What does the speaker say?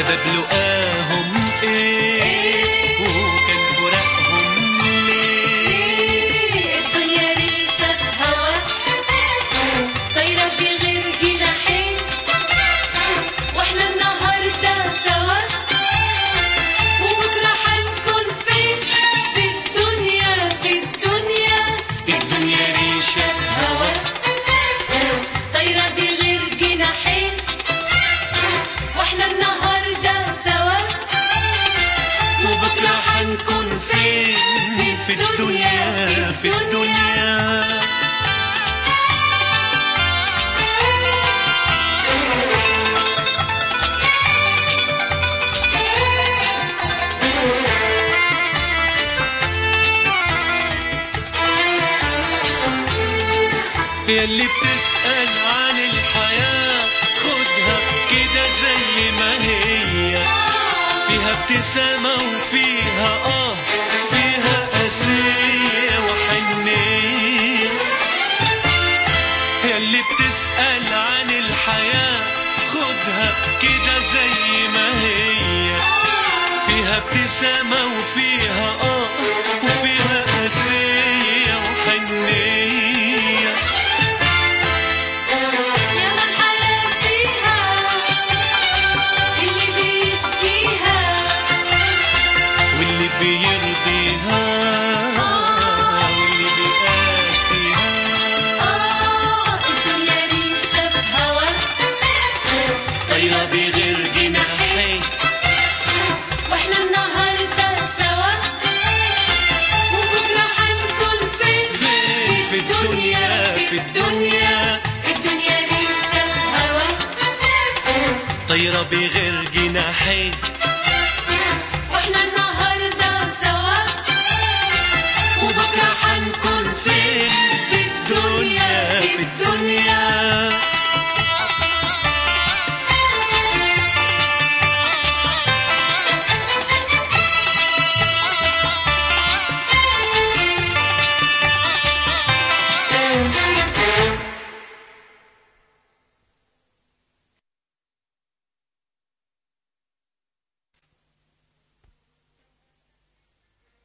سبب لقاهم ايه وكان فراقهم ليه الدنيا ريشة هوا طايرة بغير جناحين واحنا النهاردة سوا وبكرة حنكون فين في الدنيا في الدنيا الدنيا ريشة هوا طايرة بغير جناحين واحنا النهاردة سوا وبكرة حنكون فين في الدنيا في الدنيا يلي بتسأل عن الحياة خدها كده زي ما هي فيها ابتسامة وفيها آه فيها قاسية وحنية يلي بتسأل عن الحياة خدها كده زي ما هي فيها ابتسامة وفيها آه وفيها قاسية وحنية ياما الحياة فيها اللي بيشكيها واللي بيرضيها واللي بيقاسيها آه الدنيا ريشة بهوا طايرة بغير جناحين واحنا النهاردة سوا وبكرة حنكون فين في- في الدنيا- في الدنيا. الدنيا ريشة بهوا طايرة بغير جناحين